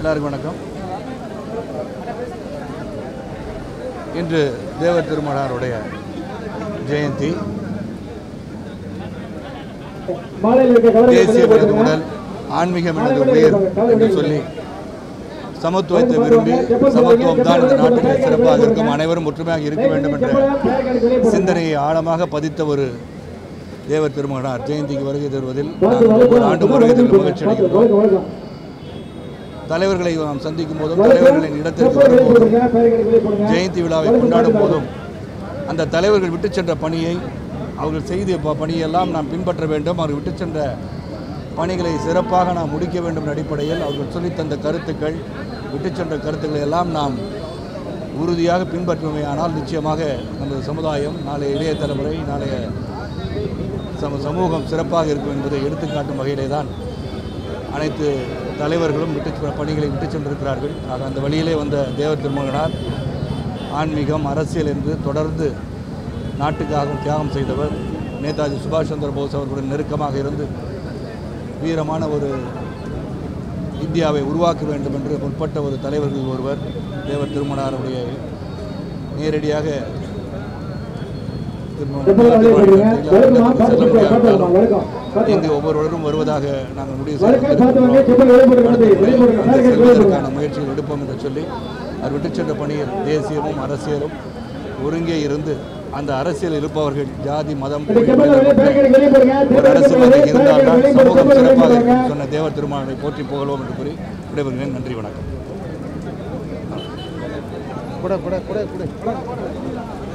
எல்லாருக்கும் வணக்கம் இன்று தேவர் திருமணாருடைய ஜெயந்தி மாலையில் இருக்க கவலை தேசிய விருது முதல் ஆன்மீகம் எனது உயிர் என்று சொல்லி சமத்துவத்தை விரும்பி சமத்துவம் தான் இந்த நாட்டிலே சிறப்பாக இருக்கும் அனைவரும் ஒற்றுமையாக இருக்க வேண்டும் என்ற சிந்தனையை ஆழமாக பதித்த ஒரு தேவர் திருமகனார் ஜெயந்திக்கு வருகை தருவதில் நாங்கள் ஒவ்வொரு ஆண்டும் வருகை தருவதில் மகிழ்ச்சி அடைகிறோம் தலைவர்களை நாம் சந்திக்கும் போதும் தலைவர்களின் இடத்திற்கு வரும்போதும் ஜெயந்தி விழாவை கொண்டாடும் போதும் அந்த தலைவர்கள் விட்டு சென்ற பணியை அவர்கள் செய்த ப- பணியெல்லாம் நாம் பின்பற்ற வேண்டும் அவர்கள் விட்டு சென்ற பணிகளை சிறப்பாக நாம் முடிக்க வேண்டும் என்ற அடிப்படையில் அவர்கள் சொல்லித் தந்த கருத்துக்கள் விட்டு சென்ற கருத்துக்களை எல்லாம் நாம் உறுதியாக பின்பற்றுமையானால் நிச்சயமாக நமது சமுதாயம் நாளைய இளைய தலைமுறை நாளைய சம சமூகம் சிறப்பாக இருக்கும் என்பதை எடுத்துக்காட்டும் வகையிலே தான் அனைத்து தலைவர்களும் விட்டு சென்ற பணிகளை விட்டு சென்றிருக்கிறார்கள் ஆக அந்த வழியிலே வந்த தேவர் திருமகனார் ஆன்மீகம் அரசியல் என்று தொடர்ந்து நாட்டுக்காகவும் தியாகம் செய்தவர் நேதாஜி சுபாஷ் சந்திர போஸ் அவர்களுடன் நெருக்கமாக இருந்து வீரமான ஒரு இந்தியாவை உருவாக்க வேண்டும் என்று முற்பட்ட ஒரு தலைவர்கள் ஒருவர் தேவர் திருமணாருடைய நேரடியாக திருமணம் செல்ல முடியாவிட்டாலும் இங்கு ஒவ்வொருவரும் வருவதாக நாங்கள் முடிவு செய்திருக்கிறோம் வந்து செல்வதற்கான முயற்சிகள் எடுப்போம் என்று சொல்லி அவர் விட்டுச் சென்ற பணியில் தேசியமும் அரசியலும் ஒருங்கே இருந்து அந்த அரசியல் இருப்பவர்கள் ஜாதி மதம் ஒரு அரசியல் இருந்தால்தான் சமூகம் சிறப்பாக இருக்கும் சொன்ன தேவர் திருமணத்தை போற்றி புகழ்வோம் என்று கூறி விடைபெறுகிறேன் நன்றி வணக்கம் கூட கூட கூட கூட